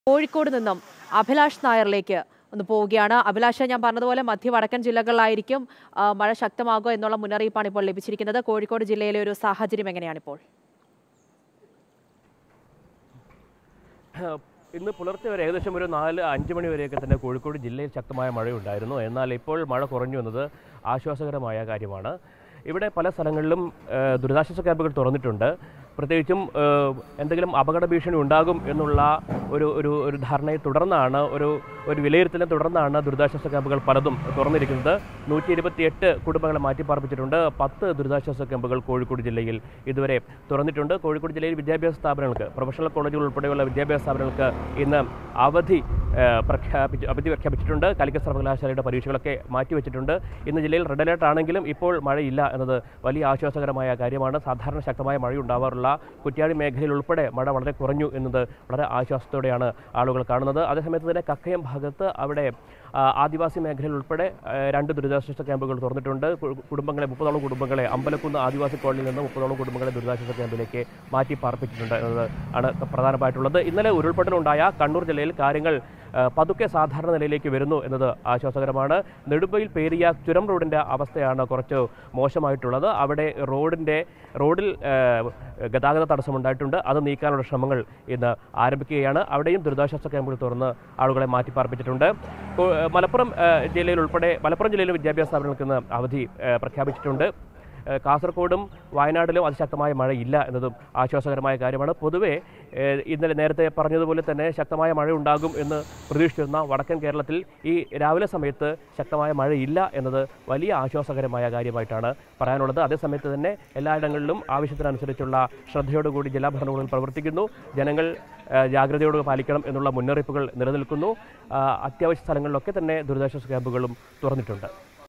കോഴിക്കോട് നിന്നും അഭിലാഷ് നായറിലേക്ക് ഒന്ന് പോവുകയാണ് അഭിലാഷ ഞാൻ പറഞ്ഞതുപോലെ മധ്യ വടക്കൻ ജില്ലകളിലായിരിക്കും ആ, മഴ ശക്തമാകുക എന്നുള്ള മുന്നറിയിപ്പാണ് ഇപ്പോൾ ലഭിച്ചിരിക്കുന്നത് കോഴിക്കോട് ജില്ലയിലെ ഒരു സാഹചര്യം എങ്ങനെയാണിപ്പോൾ ഇന്ന് പുലർച്ചെ വരെ ഏകദേശം ഒരു നാല് അഞ്ച് മണി വരെയൊക്കെ തന്നെ കോഴിക്കോട് ജില്ലയിൽ ശക്തമായ മഴയുണ്ടായിരുന്നു എന്നാൽ ഇപ്പോൾ മഴ കുറഞ്ഞു എന്നത് ആശ്വാസകരമായ കാര്യമാണ് ഇവിടെ പല സ്ഥലങ്ങളിലും ഏഹ്, ദുരിതാശ്വാസ ക്യാമ്പുകൾ തുറന്നിട്ടുണ്ട് പ്രത്യേകിച്ചും ഏഹ്, എന്തെങ്കിലും അപകട ഭീഷണി ഉണ്ടാകും എന്നുള്ള ഒരു ഒരു ഒരു ധാരണയെ തുടർന്നാണ് ഒരു ഒരു വിലയിരുത്തലിനെ തുടർന്നാണ് ദുരിതാശ്വാസ ക്യാമ്പുകൾ പലതും തുറന്നിരിക്കുന്നത് നൂറ്റി ഇരുപത്തിയെട്ട് കുടുംബങ്ങളെ മാറ്റിപ്പാർപ്പിച്ചിട്ടുണ്ട് പത്ത് ദുരിതാശ്വാസ ക്യാമ്പുകൾ കോഴിക്കോട് ജില്ലയിൽ ഇതുവരെ തുറന്നിട്ടുണ്ട് കോഴിക്കോട് ജില്ലയിൽ വിദ്യാഭ്യാസ സ്ഥാപനങ്ങൾക്ക് പ്രൊഫഷണൽ കോളേജുകൾ ഉൾപ്പെടെയുള്ള വിദ്യാഭ്യാസ സ്ഥാപനങ്ങൾക്ക് ഇന്ന് അവധി ഏഹ്, പ്രഖ്യാപിച്ചു അവധി പ്രഖ്യാപിച്ചിട്ടുണ്ട് കാലിക്കറ്റ് സർവകലാശാലയുടെ പരീക്ഷകളൊക്കെ മാറ്റിവെച്ചിട്ടുണ്ട് ഇന്ന് ജില്ലയിൽ റെഡ് അലേർട്ട് ആണെങ്കിലും ഇപ്പോൾ മഴയില്ല എന്നത് വലിയ ആശ്വാസകരമായ കാര്യമാണ് സാധാരണ ശക്തമായ മഴയുണ്ടാവാറുള്ള കുറ്റ്യാടി മേഖലയിൽ ഉൾപ്പെടെ മഴ വളരെ കുറഞ്ഞു എന്നത് വളരെ ആശ്വാസത്തോടെയാണ് ആളുകൾ കാണുന്നത് അതേസമയത്ത് തന്നെ കക്കയം ഭാഗത്ത് അവിടെ ആ, ആദിവാസി മേഖലയിൽ ഉൾപ്പെടെ ആ, രണ്ട് ദുരിതാശ്വാസ ക്യാമ്പുകൾ തുറന്നിട്ടുണ്ട് കു- കുടുംബങ്ങളെ മുപ്പതോളം കുടുംബങ്ങളെ അമ്പലക്കുന്ന് ആദിവാസി കോളനിയിൽ നിന്ന് മുപ്പതോളം കുടുംബങ്ങളെ ദുരിതാശ്വാസ ക്യാമ്പിലേക്ക് മാറ്റി പാർപ്പിച്ചിട്ടുണ്ട് എന്നത് ആണ് പ്രധാനമായിട്ടുള്ളത് ഇന്നലെ ഉരുൾപൊട്ടലുണ്ടായ കണ്ണൂർ ജില്ലയിൽ കാര്യങ്ങൾ ആ, പതുക്കെ സാധാരണ നിലയിലേക്ക് വരുന്നു എന്നത് ആശ്വാസകരമാണ് നെടുമ്പയിൽ പേരിയ ചുരം റോഡിൻ്റെ അവസ്ഥയാണ് കുറച്ച് മോശമായിട്ടുള്ളത് അവിടെ റോഡിൻ്റെ റോഡിൽ ആ, ഗതാഗത തടസ്സമുണ്ടായിട്ടുണ്ട് അത് നീക്കാനുള്ള ശ്രമങ്ങൾ ഇന്ന് ആരംഭിക്കുകയാണ് അവിടെയും ദുരിതാശ്വാസ ക്യാമ്പുകൾ തുറന്ന് ആളുകളെ മാറ്റി പാർപ്പിച്ചിട്ടുണ്ട് കോ- മലപ്പുറം ആ, ജില്ലയിൽ ഉൾപ്പെടെ മലപ്പുറം ജില്ലയിലെ വിദ്യാഭ്യാസ സ്ഥാപനങ്ങൾക്ക് ഇന്ന് അവധി ആ, പ്രഖ്യാപിച്ചിട്ടുണ്ട് ഏഹ് കാസർഗോഡും വയനാട്ടിലും അതിശക്തമായ മഴയില്ല എന്നതും ആശ്വാസകരമായ കാര്യമാണ് പൊതുവേ ഏഹ് ഇന്നലെ നേരത്തെ പറഞ്ഞതുപോലെ തന്നെ ശക്തമായ മഴ ഉണ്ടാകും എന്ന് പ്രതീക്ഷിച്ചിരുന്ന വടക്കൻ കേരളത്തിൽ ഈ രാവിലെ സമയത്ത് ശക്തമായ മഴയില്ല എന്നത് വലിയ ആശ്വാസകരമായ കാര്യമായിട്ടാണ് പറയാനുള്ളത് അതേസമയത്ത് തന്നെ എല്ലായിടങ്ങളിലും ആവശ്യത്തിനനുസരിച്ചുള്ള ശ്രദ്ധയോടുകൂടി ജില്ലാ ഭരണകൂടങ്ങൾ പ്രവർത്തിക്കുന്നു ജനങ്ങൾ ഏഹ് ജാഗ്രതയോട് പാലിക്കണം എന്നുള്ള മുന്നറിയിപ്പുകൾ നിലനിൽക്കുന്നു ആ, അത്യാവശ്യ സ്ഥലങ്ങളിലൊക്കെ തന്നെ ദുരിതാശ്വാസ ക്യാമ്പുകളും തുറന്നിട്ടുണ്ട്